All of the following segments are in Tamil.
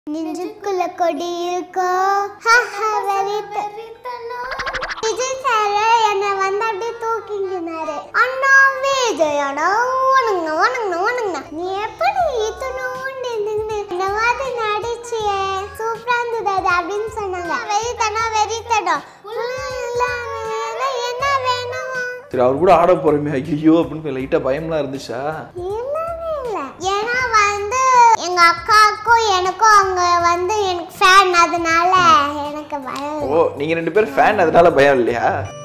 நெஞ்சுக்குள்ள கொடி இருக்கோ விஜய் சார் என்னை வந்து அப்படியே தூக்கிங்கினாரு அண்ணா விஜய் அண்ணா வணங்க வணங்க வணங்க நீ எப்படி இத்தனோண்டு இருந்துன்னு இந்த மாதிரி நடிச்சியே சூப்பரா இருந்தது அது அப்படின்னு சொன்னாங்க வெறித்தனம் வெறித்தனம் என்ன வேணும் சரி அவர் கூட ஆட போறோமே ஐயோ அப்படின்னு லைட்டா பயம்லாம் இருந்துச்சா இல்லவே இல்லை ஏன்னா வந்து எங்க அக்காவுக்கும் எனக்கும் அவங்க வந்து எனக்கு ஃபேன் அதனால எனக்கு பயம் இல்லை. ஓ நீங்க ரெண்டு பேரும் ஃபேன் அதனால பயம் இல்லையா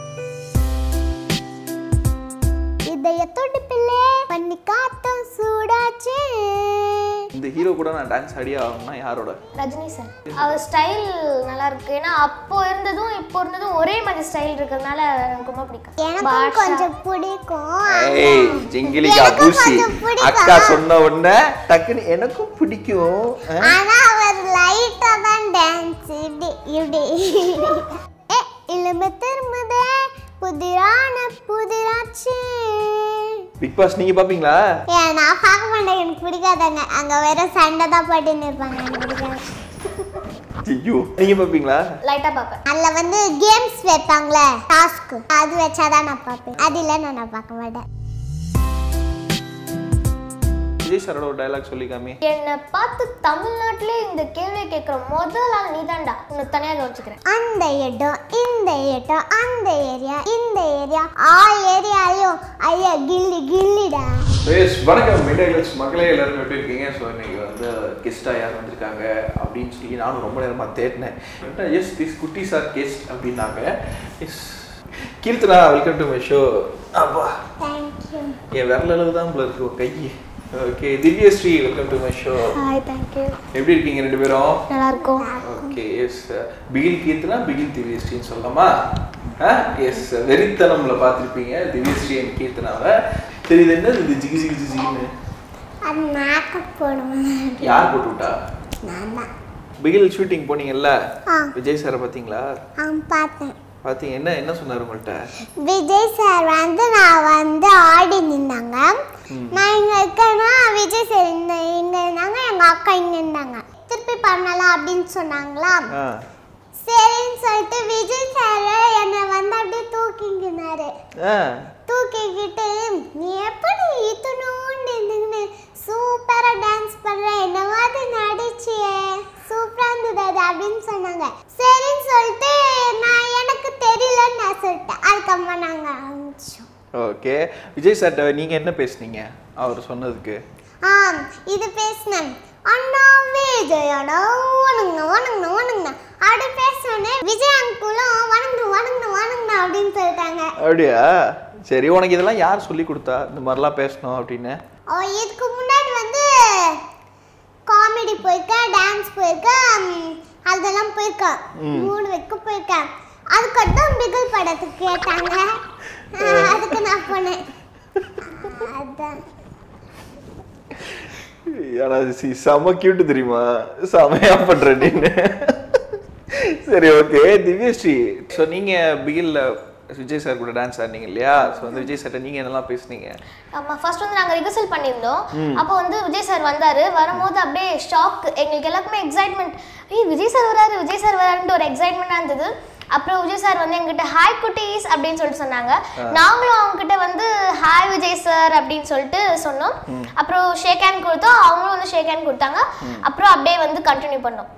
இதயத்தோடு பிள்ளை பண்ணி காத்தம் சூடாச்சு இந்த ஹீரோ கூட நான் டான்ஸ் ஆடியே ஆகணும்னா யாரோட ரஜினி சார் அவர் ஸ்டைல் நல்லா இருக்கு ஏன்னா அப்போ இருந்ததும் இப்போ இருந்ததும் ஒரே மாதிரி ஸ்டைல் இருக்கிறதுனால எனக்கு ரொம்ப பிடிக்கும் எனக்கும் பாஷா. கொஞ்சம் பிடிக்கும் ஏய் ஜிங்கிலிகா எனக்கும் பூசி கொஞ்சம் பிடிக்கும். அக்கா சொன்ன உடனே டக்குன்னு எனக்கும் பிடிக்கும் ஆ? ஆனா அவர் லைட்டா தான் டான்ஸ் இப்படி இப்படி ஏ இளம திரும்புதே புதிரான புதிராச்சு பிக் பாஸ் நீங்க பாப்பீங்களா ஏன் நான் பார்க்க மாட்டேன் எனக்கு பிடிக்காதாங்க அங்க வெறும் சண்டை தான் போட்டுன்னு இருப்பாங்க எனக்கு பிடிக்காது ஐயோ நீங்க பாப்பீங்களா லைட்டா பார்ப்பேன் அதுல வந்து கேம்ஸ் வைப்பாங்களே டாஸ்க் அது வச்சாதான் நான் பார்ப்பேன் அது இல்லைன்னா நான் பார்க்க மாட்டேன் விஜய் சாரோட ஒரு டைலாக் சொல்லி காமி என்னை பார்த்து தமிழ்நாட்டிலே இந்த கேள்வியை கேட்குற முதல் ஆள் நீதான்டா உன்னை தனியாக வச்சுக்கிறேன் அந்த இடம் இந்த இடம் அந்த ஏரியா இந்த ஏரியா ஆல் ஏரியாலையும் ஐயா கில்லி கில்லிடா எஸ் வணக்கம் மீடியாக்ஸ் மக்களே எல்லாரும் எப்படி இருக்கீங்க ஸோ இன்னைக்கு வந்து கெஸ்ட்டாக யார் வந்திருக்காங்க அப்படின்னு சொல்லி நானும் ரொம்ப நேரமாக தேடினேன் எஸ் திஸ் குட்டி சார் கெஸ்ட் அப்படின்னாங்க yes Keerthana welcome to my show அப்பா தேங்க்யூ என் விரல் அளவு தான் போல இருக்கு உன் கை okay Divyasri welcome to my show hi thank you எப்படி இருக்கீங்க ரெண்டு பேரும் நல்லா இருக்கும் ஓகே எஸ் பிகில் கீர்த்தனா பிகில் திவ்யஸ்ரீன்னு சொல்லலாமா எஸ் வெறித்தனம்ல பார்த்துருப்பீங்க திவ்யஸ்ரீ அண்ட் கீர்த்தனாவை சரி இது என்ன இது ஜிகி ஜிகி ஜிகின்னு அது மேக்கப் போடுவேன் யார் போட்டு விட்டா நான் தான் பிகில் ஷூட்டிங் போனீங்கல்ல ஆ விஜய் சாரை பார்த்தீங்களா ஆ பார்த்தேன் பார்த்தீங்க என்ன என்ன சொன்னார் உங்கள்கிட்ட விஜய் சார் வந்து நான் வந்து ஆடி நின்னாங்க நான் இங்க இருக்கேன்னா விஜய் சார் இந்த இங்க இருந்தாங்க எங்க அக்கா இங்க இருந்தாங்க திருப்பி பண்ணலாம் அப்படின்னு சொன்னாங்களா ஆ சரின்னு சொல்லிட்டு விஜய் சார் என்னை வந்து அப்படியே தூக்கிங்கினாரு ஆ தூக்கிக்கிட்டு நீ எப்படி இத்தனோண்டு இருந்துன்னு சூப்பரா டான்ஸ் பண்ற என்ன மாதிரி நடிச்சியே சூப்பரா இருந்தது அது அப்படின்னு சொன்னாங்க சரின்னு சொல்லிட்டு நான் எனக்கு தெரியலன்னு நான் சொல்லிட்டேன் அதுக்கப்புறமா நாங்க ஆரம்பிச்சோம் ஓகே விஜய் சார்கிட்ட நீங்கள் என்ன பேசுனீங்க அவர் சொன்னதுக்கு ஆ இது பேசினேன் அண்ணா விஜய் அண்ணா வணங்க வணங்க வணங்க அப்படி பேசினோடனே விஜய் அங்குளும் வணங்க வணங்க வணங்க அப்படின்னு சொல்லிட்டாங்க அப்படியா சரி உனக்கு இதெல்லாம் யார் சொல்லி கொடுத்தா இந்த மாதிரிலாம் பேசணும் அப்படின்னு ஓ இதுக்கு முன்னாடி வந்து காமெடி போயிருக்கேன் டான்ஸ் போயிருக்கேன் ம், அதெல்லாம் போயிருக்கேன் மூணு வைக்க போயிருக்கேன் அதுக்கப்புறம் பிகில் படத்துக்கு கேட்டாங்க ஆ, அதுக்கு நான் போனேன் அதான் ஆனா சி செம கியூட்டு தெரியுமா செமையா பண்ற நீன்னு சரி ஓகே திவ்யஸ்ரீ ஸோ நீங்க பிகில்ல விஜய் சார் கூட டான்ஸ் ஆடினீங்க இல்லையா ஸோ வந்து விஜய் சார்ட்ட நீங்க என்னெல்லாம் பேசுனீங்க ஆமாம் ஃபர்ஸ்ட் வந்து நாங்கள் ரிஹர்சல் பண்ணியிருந்தோம் அப்போ வந்து விஜய் சார் வந்தார் வரும்போது அப்படியே ஷாக் எங்களுக்கு எல்லாருக்குமே எக்ஸைட்மெண்ட் ஏய் விஜய் சார் வராரு விஜய் சார் வராருன்ட்டு ஒரு எக்ஸைட்மெண்ட்டாக இருந்தது அப்புறம் விஜய் சார் வந்து எங்கிட்ட ஹாய் குட்டீஸ் அப்படின்னு சொல்லிட்டு சொன்னாங்க நாங்களும் அவங்க கிட்ட வந்து ஹாய் விஜய் சார் அப்படின்னு சொல்லிட்டு சொன்னோம் அப்புறம் ஷேக் ஹேண்ட் கொடுத்தோம் அவங்களும் வந்து ஷேக் ஹேண்ட் கொடுத்தாங்க அப்புறம் அப்படியே வந்து கண்டினியூ பண்ணோம்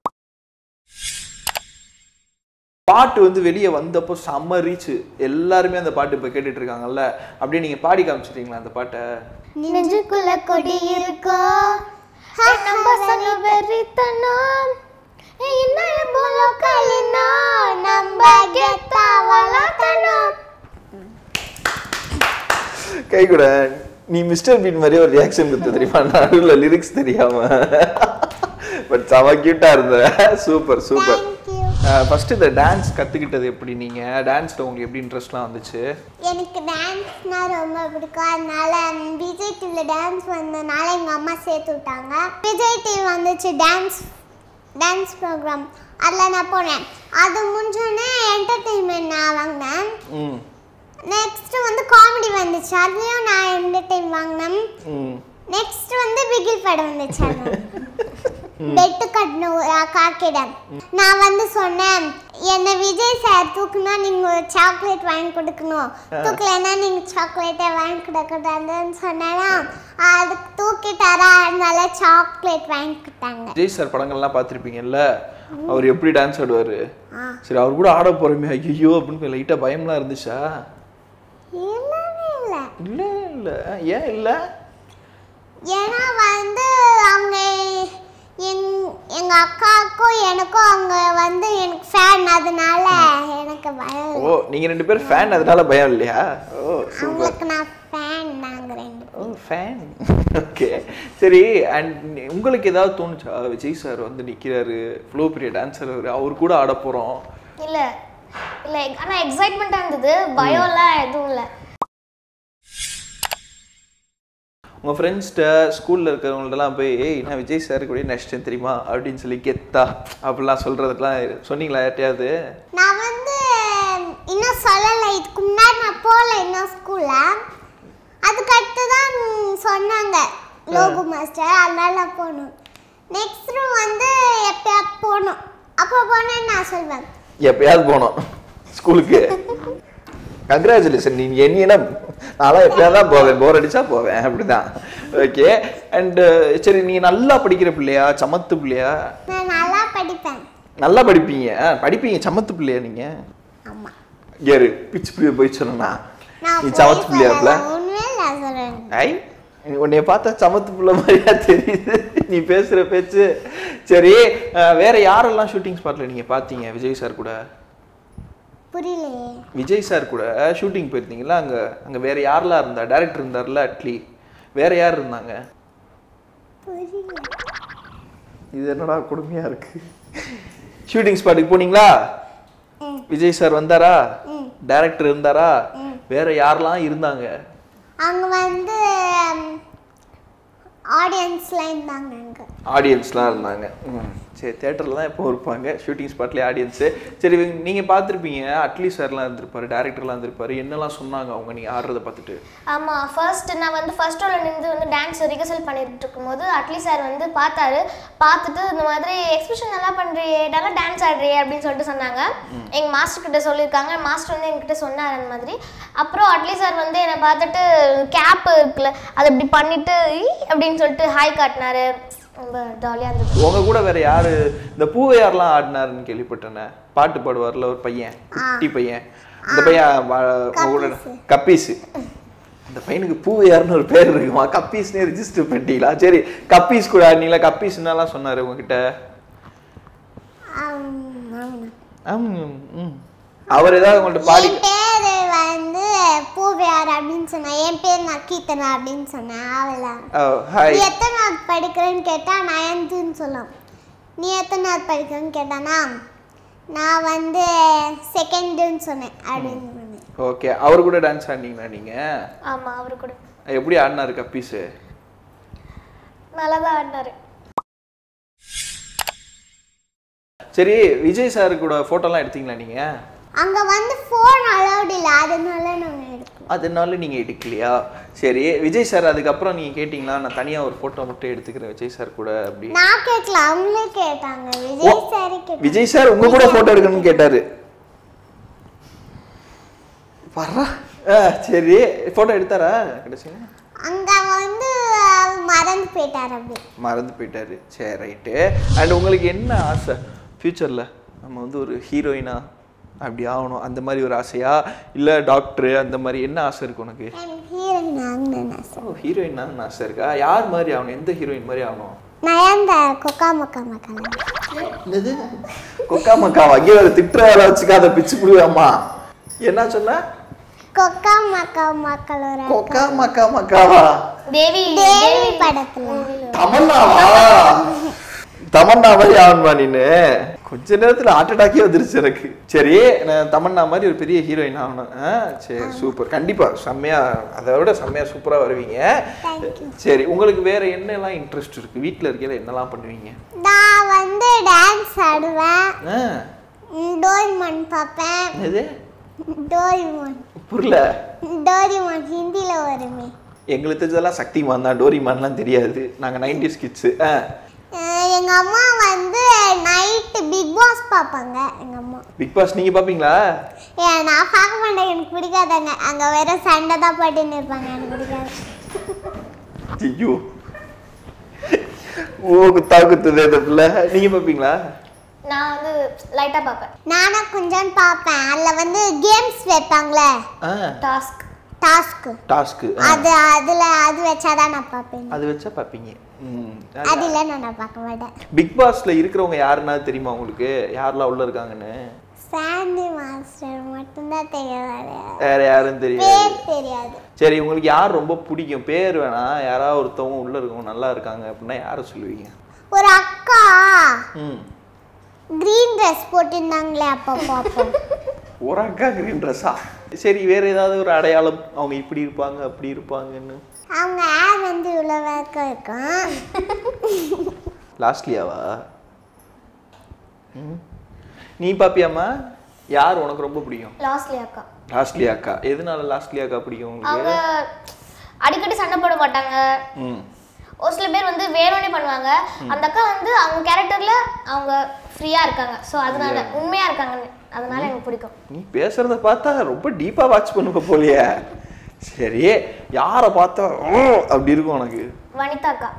பாட்டு வந்து வெளியே வந்தப்போ செம்ம ரீச் எல்லாருமே அந்த பாட்டு இப்போ கேட்டுட்டு இருக்காங்கல்ல அப்படியே நீங்க பாடி காமிச்சிட்டீங்களா அந்த பாட்டை நெஞ்சுக்குள்ள கொடி இருக்கோ நம்ம சொன்ன வெறித்தனம் என்ன போல கலினா நம்ம கெத்தா வளர்த்தணும் கை கூட நீ மிஸ்டர் பீட் மாதிரியே ஒரு ரியாக்ஷன் கொடுத்த தெரியுமா நடுவில் லிரிக்ஸ் தெரியாம பட் செம கியூட்டா இருந்த சூப்பர் சூப்பர் தேங்க்யூ ஃபர்ஸ்ட் இந்த டான்ஸ் கத்துக்கிட்டது எப்படி நீங்க டான்ஸ்ல உங்களுக்கு எப்படி இன்ட்ரெஸ்ட்லாம் வந்துச்சு எனக்கு டான்ஸ்னா ரொம்ப பிடிக்கும் அதனால ம், விஜய் டிவியில் டான்ஸ் வந்தனால எங்கள் அம்மா சேர்த்து விட்டாங்க விஜய் டிவி வந்துச்சு டான்ஸ் டான்ஸ் ப்ரோக்ராம் அதில் நான் போனேன் அது முடிஞ்சோடனே என்டர்டெயின்மெண்ட் நான் வாங்கினேன் ம் நெக்ஸ்ட் வந்து காமெடி வந்துச்சு அதுலேயும் நான் என்டர்டெயின் வாங்கினேன் ம் நெக்ஸ்ட் வந்து பிகில் படம் வந்துச்சு அது பெட்டு கட்டணும் காக்கிடம் நான் வந்து சொன்னேன் என்ன விஜய் சார் தூக்குனா நீங்க ஒரு சாக்லேட் வாங்கி கொடுக்கணும் தூக்கலைன்னா நீங்க சாக்லேட்டே வாங்கி கொடுக்கக்கூடாதுன்னு சொன்னேன்னா அதுக்கு தூக்கிட்டாரா அதனால சாக்லேட் வாங்கி கொடுத்தாங்க விஜய் சார் படங்கள்லாம் பார்த்துருப்பீங்கல்ல அவர் எப்படி டான்ஸ் ஆடுவார் ஆ. சரி அவர் கூட ஆட போகிறோமே ஐயோ அப்படின்னு லைட்டாக பயம்லாம் இருந்துச்சா இல்லவே இல்லை இல்லை இல்லை ஏன் இல்லை ஏன்னா வந்து அவங்க எங் எங்க அக்காவுக்கும் எனக்கும் அவங்க வந்து எனக்கு ஃபேன் அதனால எனக்கு பயம் இல்லை. ஓ நீங்கள் ரெண்டு பேரும் ஃபேன் அதனால பயம் இல்லையா ஓ சூப்பர் அவங்களுக்கு நான் ஃபேன் நாங்க ரெண்டு ஓ ஃபேன் ஓகே சரி அண்ட் உங்களுக்கு ஏதாவது தோணுச்சா விஜய் சார் வந்து நிற்கிறாரு இவ்வளோ பெரிய டான்ஸர் அவர் அவர் கூட ஆட போகிறோம் இல்ல இல்ல ஆனா எக்ஸைட்மெண்ட்டாக இருந்தது பயம்லாம் எதுவும் இல்லை உங்கள் ஃப்ரெண்ட்ஸ்கிட்ட ஸ்கூலில் இருக்கிறவங்கள்ட்டலாம் போய் ஏய் நான் விஜய் சார் கூட நடிச்சிட்டேன் தெரியுமா அப்படின்னு சொல்லி கெத்தா அப்படிலாம் சொல்கிறதுக்கெலாம் சொன்னீங்களா யார்ட்டையாவது நான் வந்து இன்னும் சொல்லலை இதுக்கு முன்னாடி நான் போகல இன்னும் ஸ்கூலில் அதுக்கு அடுத்து தான் சொன்னாங்க லோகு மாஸ்டர் அதனால நான் போகணும் நெக்ஸ்ட் ரூம் வந்து எப்பயாவது போகணும் அப்போ போனேன்னு நான் சொல்வேன் எப்பயாவது போனோம் ஸ்கூலுக்கு கங்க்ராச்சுலேஷன் நீங்கள் என்ன நான்லாம் எப்பயாவது தான் போவேன் போர் அடிச்சா போவேன் அப்படிதான் ஓகே அண்டு சரி நீங்கள் நல்லா படிக்கிற பிள்ளையா சமத்து பிள்ளையா நான் நல்லா படிப்பேன் நல்லா படிப்பீங்க ஆ, படிப்பீங்க சமத்து பிள்ளையா நீங்கள் ஆமாம் ஏறு பிச்சு பிள்ளை போய் சொன்னா நான் நீ சமத்து போய் பிள்ளையாப்ல சொல்லல, உண்மையில நான் சொல்றேன் ஐ உன்னைய பார்த்தா சமத்து பிள்ளை மாதிரியா தெரியுது நீ பேசுற பேச்சு சரி அஹ், வேற யாரெல்லாம் ஷூட்டிங் ஸ்பாட்ல நீங்க பார்த்தீங்க விஜய் சார் கூட புரியலையே விஜய் சார் கூட ஷூட்டிங் போயிருந்தீங்களா அங்க அங்க வேற யாரெல்லாம் இருந்தா டைரக்டர் இருந்தார்ல அட்லி வேற யார் இருந்தாங்க புரியல இது என்னடா கொடுமையா இருக்கு ஷூட்டிங் ஸ்பாட்டுக்கு போனீங்களா ம். விஜய் சார் வந்தாரா ம். டைரக்டர் இருந்தாரா வேற யாரெல்லாம் இருந்தாங்க அவங்க வந்து ஆடியன்ஸ்லாம் இருந்தாங்க அங்கே ஆடியன்ஸ்லாம் இருந்தாங்க ம். சரி தேட்டரில் தான் எப்போ இருப்பாங்க ஷூட்டிங் ஸ்பாட்லேயே ஆடியன்ஸு சரி இவங்க- நீங்க பார்த்துருப்பீங்க அட்லி சார்லாம் இருந்திருப்பாரு டேரக்டர்லாம் இருந்திருப்பாரு என்னெல்லாம் சொன்னாங்க அவங்க நீங்க ஆடுறத பார்த்துட்டு ஆமா ஃபர்ஸ்ட் நான் வந்து ஃபர்ஸ்ட் ரோல நின்று வந்து டான்ஸ் ரிகர்சல் பண்ணிட்டு இருக்கும்போது அட்லி சார் வந்து பார்த்தாரு பார்த்துட்டு இந்த மாதிரி எக்ஸ்பிரஷன் நல்லா பண்றியே நல்லா டான்ஸ் ஆடுறியே அப்படின்னு சொல்லிட்டு சொன்னாங்க எங்க மாஸ்டர் கிட்ட சொல்லியிருக்காங்க மாஸ்டர் வந்து எங்ககிட்ட சொன்னார் அந்த மாதிரி அப்புறம் அட்லி சார் வந்து என்னை பார்த்துட்டு கேப் இருக்குல்ல அதை இப்படி பண்ணிட்டு "ஈ" அப்படின்னு சொல்லிட்டு ஹாய் காட்டினாரு ரொம்ப ஜாலியாக இருந்தது உங்க கூட வேற யாரு இந்த பூவையார்லாம் ஆடினாருன்னு கேள்விப்பட்டேனே பாட்டு பாடுவார்ல ஒரு பையன் குட்டி பையன் இந்த பையன் வ- உங்க கூட கப்பீஸ் அந்த பையனுக்கு பூவையார்னு ஒரு பேர் இருக்குமா கப்பீஸ்னே ரிஜிஸ்டர் பண்ணிட்டீங்களா சரி கப்பீஸ் கூட ஆடினீங்களா கப்பீஸ் என்னலாம் சொன்னாரு உங்ககிட்ட ஆம், ம். அவர் ஏதாவது உங்கள்ட்ட பாடி என் பேர் வந்து பூவியார் அப்படின்னு சொன்னேன் என் பேர் நக்கீத்தனா அப்படின்னு சொன்னேன் அவளா ஹாய் நீ எத்தனாவது படிக்கிறேன்னு கேட்டா நயன்த்துன்னு சொல்லும் நீ எத்தனாவது படிக்கிறேன்னு கேட்டானா நான் வந்து செகண்டுன்னு சொன்னேன் அப்படின்னு சொன்னேன் ஓகே அவர் கூட டான்ஸ் ஆடினீங்களா நீங்க ஆமா அவரு கூட எப்படி ஆடினாரு கப்பீஸ் நல்லா தான் ஆடினாரு சரி விஜய் சார் கூட போட்டோலாம் எடுத்தீங்களா நீங்க அங்க வந்து ஃபோன் அலௌட் இல்லை அதனால நாங்க எடுக்கோம் அதனால நீங்க எடுக்கலையா சரி விஜய் சார் அதுக்கப்புறம் நீங்க கேட்டிங்களா நான் தனியா ஒரு போட்டோ மட்டும் எடுத்துக்கிறேன் விஜய் சார் கூட அப்படி நான் கேட்கல அவங்களே கேட்டாங்க விஜய் சாரி கேட்டாங்க விஜய் சார் உங்க கூட போட்டோ எடுக்கணும்னு கேட்டாரு வர்றா ஆ, சரி போட்டோ எடுத்தாரா கடைசி அங்க வந்து அவர் மறந்து போயிட்டார் அப்படி மறந்து போயிட்டாரு சரி ரைட்டு அண்ட் உங்களுக்கு என்ன ஆசை ஃப்யூச்சரில் நம்ம வந்து ஒரு ஹீரோயினா அப்படி ஆகணும் அந்த மாதிரி ஒரு ஆசையா இல்லை டாக்டரு அந்த மாதிரி என்ன ஆசை இருக்கு உனக்கு எனக்கு ஹீரோயின் ஆகணும்னு ஆசை ஓ ஹீரோயின் தான் ஆசை இருக்கா யார் மாதிரி ஆகணும் எந்த ஹீரோயின் மாதிரி ஆகணும் நயந்த கொக்கா மக்கா மக்கா என்னது கொக்கா மக்காவா அங்கே ஒரு திட்டுற வேலை வச்சுக்காத பிச்சு புடுவாமா என்ன சொன்ன கொக்கா மக்கா மக்களோட கொக்கா மக்கா மக்காவா தேவி தேவி படத்துல தமன்னாவா தமன்னா மாதிரி ஆகணுமா நீனு கொஞ்ச நேரத்துல ஹார்ட் அட்டாக்கே வந்துருச்சு எனக்கு சரி நான் தமன்னா மாதிரி ஒரு பெரிய ஹீரோயின் ஆகணும் ஆ, சரி சூப்பர் கண்டிப்பா செம்மையா அதை விட செம்மையா சூப்பரா வருவீங்க தேங்க்யூ சரி உங்களுக்கு வேற என்னெல்லாம் இன்ட்ரெஸ்ட் இருக்கு வீட்ல இருக்கையில என்னெல்லாம் பண்ணுவீங்க நான் வந்து டான்ஸ் ஆடுவேன் ஆ, ம், டோரிமான் பார்ப்பேன் என்னது டோரிமான் புரியல டோரிமான் ஹிந்தியில் வருமே எங்களுக்கு தெரிஞ்சதெல்லாம் சக்திமான் தான் டோரிமான்லாம் தெரியாது நாங்கள் நைன்டிஸ் கிட்ஸு ஆ அஹ் எங்க அம்மா வந்து நைட்டு பிக் பாஸ் பார்ப்பாங்க எங்க அம்மா பிக் பாஸ் நீங்க பாப்பீங்களா ஏன் நான் பார்க்க மாட்டேன் எனக்கு பிடிக்காதாங்க அங்க வெறும் சண்டை தான் போட்டுன்னு இருப்பாங்க எனக்கு பிடிக்காது ஐயோ ஓ குத்தா குத்துது இந்த பிள்ளை நீங்க பாப்பீங்களா நான் வந்து லைட்டாக பார்ப்பேன் நானும் கொஞ்சம் பார்ப்பேன் அதுல வந்து கேம்ஸ் வைப்பாங்களே ஆ டாஸ்க் டாஸ்க் டாஸ்க்கு அது அதுல அது வச்சாதான் நான் பார்ப்பேன் அது வச்சா பாப்பீங்க ம் அது இல்லை நான் பார்க்க மாட்டேன் பிக் பாஸ்ல இருக்கிறவங்க யாருன்னா தெரியுமா உங்களுக்கு யாரெல்லாம் உள்ள இருக்காங்கன்னு சாண்டி மாஸ்டர் மட்டும்தான் தெரியாது வேற யாரும் தெரியாது பேர் தெரியாது சரி உங்களுக்கு யார் ரொம்ப பிடிக்கும் பேர் வேணா யாராவது ஒருத்தவங்க உள்ள இருக்கவங்க நல்லா இருக்காங்க அப்படின்னா யாரை சொல்லுவீங்க ஒரு அக்கா ம் கிரீன் ட்ரெஸ் போட்டிருந்தாங்களே அப்போ பார்ப்போம் ஒரு அக்கா கிரீன் ட்ரெஸ்ஸா சரி வேற ஏதாவது ஒரு அடையாளம் அவங்க இப்படி இருப்பாங்க அப்படி இருப்பாங்கன்னு அவங்க ஏர் வந்து இவ்வளோ வரைக்கும் இருக்கும் லாஸ்ட்லியாவா ம் நீ பாப்பியாம்மா யார் உனக்கு ரொம்ப பிடிக்கும் லாஸ்ட்லி அக்கா லாஸ்ட்லி அக்கா எதனால லாஸ்ட்லி அக்கா பிடிக்கும் அவங்க உங்களுக்கு அடிக்கடி சண்டை போட மாட்டாங்க ம் ஒரு சில பேர் வந்து வேணும்னே பண்ணுவாங்க அந்த அக்கா வந்து அவங்க கேரக்டர்ல அவங்க ஃப்ரீயா இருக்காங்க ஸோ அதனால உண்மையா இருக்காங்க அதனால எனக்கு பிடிக்கும் நீ பேசுறத பார்த்தா ரொம்ப டீப்பா வாட்ச் பண்ணுவ போலியே சரி யாரை பார்த்தா "ம்" அப்படி இருக்கும் உனக்கு வனிதா அக்கா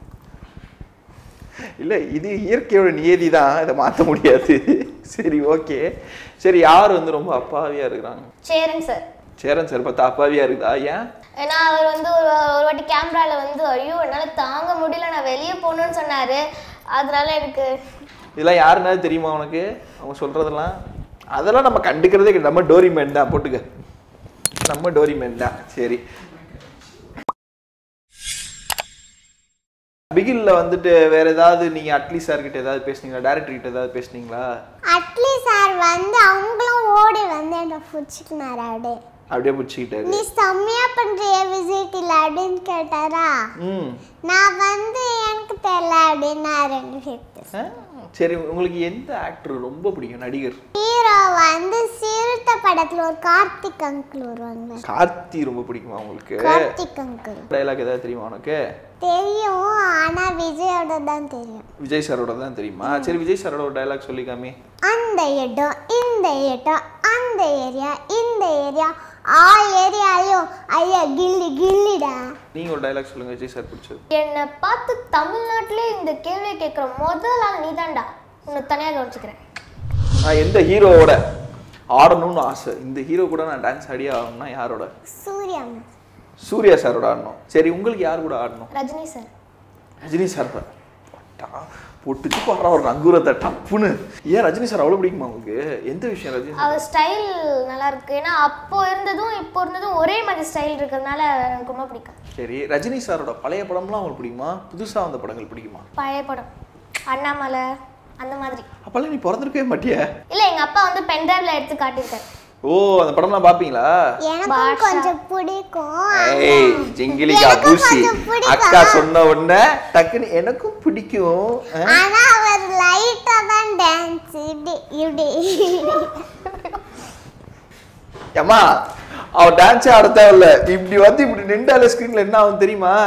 இல்ல இது இயற்கையோட நியதி தான் இதை மாற்ற முடியாது சரி ஓகே சரி யார் வந்து ரொம்ப அப்பாவியா இருக்கிறாங்க சேரன் சார் சேரன் சார் பார்த்தா அப்பாவியா இருக்குதா ஏன் ஏன்னா அவர் வந்து ஒரு ஒரு வாட்டி கேமரால வந்து ஐயோ என்னால் தாங்க முடியல நான் வெளியே போகணும்னு சொன்னாரு அதனால எனக்கு இதெல்லாம் யாருன்னா தெரியுமா உனக்கு அவங்க சொல்றதெல்லாம் அதெல்லாம் நம்ம கண்டுக்கிறதே கிடையாது. நம்ம டோரிமேன் தான் போட்டுக்க நம்ம டோரிமேன் தான் சரி பிகில்ல வந்துட்டு வேற ஏதாவது நீங்க அட்லி சார் கிட்ட ஏதாவது பேசுனீங்களா டேரக்டர் கிட்ட ஏதாவது பேசுனீங்களா அட்லி சார் வந்து அவங்களும் ஓடி வந்து என்னை பிடிச்சிக்கினாரு அப்படியே அப்படியே பிடிச்சிக்கிட்டாரு நீ செம்மையா பண்றிய விசிட் இல்லை அப்படின்னு கேட்டாரா ம் நான் வந்து எனக்கு தெரியல அப்படின்னா ரெண்டு பேர்த்து ஆ, சரி உங்களுக்கு எந்த ஆக்டர் ரொம்ப பிடிக்கும் நடிகர் ஹீரோ வந்து சிறுத்தை படத்துல ஒரு கார்த்திக் அங்கிள் வருவாங்க கார்த்தி ரொம்ப பிடிக்குமா உங்களுக்கு கார்த்திக் அங்கிள் டைலாக் ஏதாவது தெரியுமா உனக்கு தெரியும் ஆனா விஜயோட தான் தெரியும் விஜய் சாரோட தான் தெரியுமா சரி விஜய் சாரோட ஒரு டைலாக் சொல்லிக்காமே அந்த இடம் இந்த இடம் அந்த ஏரியா இந்த ஏரியா ஆல் ஏரியாலையும் ஐயா கில்லி கில்லிடா நீங்க ஒரு டைலாக் சொல்லுங்க விஜய் சார் பிடிச்சது என்னை பார்த்து தமிழ்நாட்டிலே இந்த கேள்வியை கேட்குற முதல் ஆள் நீதான்டா உன்னை தனியாக கவனிச்சுக்கிறேன் நான் எந்த ஹீரோவோட ஆடணும்னு ஆசை இந்த ஹீரோ கூட நான் டான்ஸ் ஆடியே ஆடணும்னா யாரோட சூர்யா சூர்யா சாரோட ஆடணும் சரி உங்களுக்கு யார் கூட ஆடணும் ரஜினி சார் ரஜினி சார் தான் பொட்டுச்சு பாடுற ஒரு நங்கூரத்தை டப்புன்னு ஏன் ரஜினி சார் அவ்வளோ பிடிக்குமா உங்களுக்கு எந்த விஷயம் ரஜினி சார் அவர் ஸ்டைல் நல்லா இருக்கு ஏன்னா அப்போ இருந்ததும் இப்போ இருந்ததும் ஒரே மாதிரி ஸ்டைல் இருக்கிறதுனால எனக்கு ரொம்ப பிடிக்கும் சரி ரஜினி சாரோட பழைய படம்லாம் உங்களுக்கு பிடிக்குமா புதுசா வந்த படங்கள் பிடிக்குமா பழைய படம் அண்ணாமலை அந்த மாதிரி அப்பெல்லாம் நீ பிறந்திருக்கவே மாட்டியே இல்லை எங்கள் அப்பா வந்து பென்ட்ரைவில் எடுத்து காட்டியிருக்காரு ஓ அந்த படம்லாம் பாப்பீங்களா எனக்கும் பாஷா. கொஞ்சம் பிடிக்கும் ஏய் ஜிங்கிலிகா எனக்கும் பூசி கொஞ்சம் பிடிக்கும். அக்கா சொன்ன உடனே டக்குன்னு எனக்கும் பிடிக்கும் ஆ? ஆனா அவர் லைட்டா தான் டான்ஸ் இப்படி இப்படி ஏம்மா அவ டான்ஸே ஆட தேவையில்ல இப்படி வந்து இப்படி நின்றால ஸ்கிரீன்ல என்ன ஆகும் தெரியுமா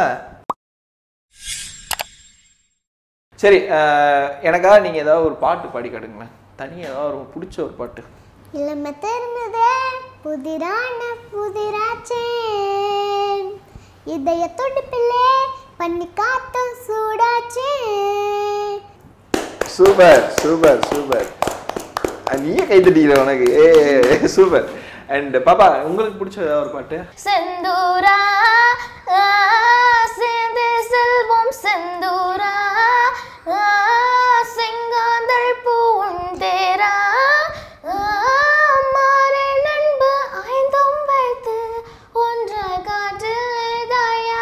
சரி அஹ், எனக்காக நீங்க ஏதாவது ஒரு பாட்டு பாடி காட்டுங்களேன் தனியா ஏதாவது ஒரு பிடிச்ச ஒரு பாட்டு இளம தெரிந்ததே புதிரான புதிராச்சே இதய துடிப்பிலே பண்ணி காத்தும் சூடாச்சே சூப்பர் சூப்பர் சூப்பர் நீயே கை தட்டிக்கிற உனக்கு ஏ சூப்பர் அண்ட் பாப்பா உங்களுக்கு பிடிச்ச ஏதாவது ஒரு பாட்டு செந்தூரா ஆ, சேர்ந்து செல்வம் செந்தூரா ஆ, செங்காந்தள் பூவும் தேரா ஆ, மாறே நண்பு ஐந்தும் வைத்து ஒன்றாய் காற்றில் தாயா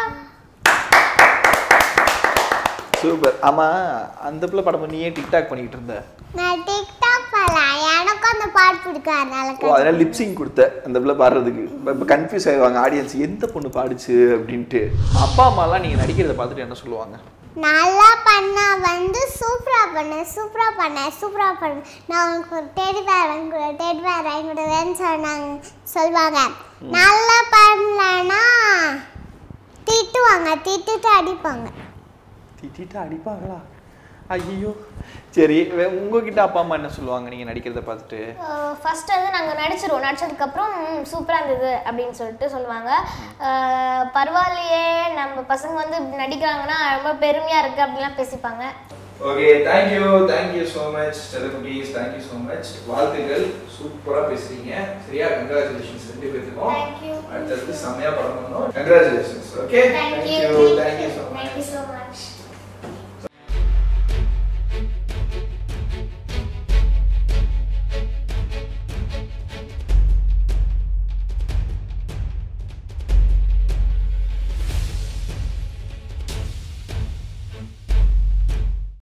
சூப்பர் ஆமா அந்த பிள்ளை படம் நீயே டிக்டாக் பண்ணிக்கிட்டு இருந்த நான் டிக்டாக் பண்ணலாம் எனக்கும் அந்த பாட்டு பிடிக்கும் அதனால ஓ அதனால லிப்சிங் கொடுத்த அந்த பிள்ளை பாடுறதுக்கு இப்போ கன்ஃபியூஸ் ஆயிடுவாங்க ஆடியன்ஸ் எந்த பொண்ணு பாடுச்சு அப்படின்ட்டு அப்பா அம்மாலாம் நீங்க நடிக்கிறத பார்த்துட்டு என்ன சொல்லுவாங்க நல்லா பண்ணா வந்து சூப்பரா பண்ண சூப்பரா பண்ண சூப்பரா பண்ண நான் உனக்கு ஒரு டெடி பேர் வாங்கி கொடு டெடி பேர் வாங்கி கொடுவேன்னு சொன்னாங்க சொல்லுவாங்க நல்லா பண்ணலன்னா திட்டுவாங்க திட்டுட்டு அடிப்பாங்க திட்டிட்டு அடிப்பாங்களா ஐயோ சரி வே- உங்ககிட்ட அப்பா அம்மா என்ன சொல்லுவாங்க நீங்க நடிக்கிறத பார்த்துட்டு ஃபர்ஸ்ட் வந்து நாங்கள் நடிச்சிருவோம் நடிச்சதுக்கப்புறம் சூப்பராக இருந்தது அப்படின்னு சொல்லிட்டு சொல்லுவாங்க அஹ், பரவாயில்லையே நம்ம பசங்க வந்து இப்படி நடிக்கிறாங்கன்னா ரொம்ப பெருமையாக இருக்குது அப்படிலாம் பேசிப்பாங்க okay thank you thank you so much celebrities thank you so much வாழ்த்துக்கள் சூப்பரா பேசுறீங்க சரியா கங்க்ராச்சுலேஷன்ஸ் ரெண்டு பேத்துக்கும் Thank you. அடுத்தது செம்மையா படம் பண்ணணும் congratulations okay thank you thank you thank you so much thank you so much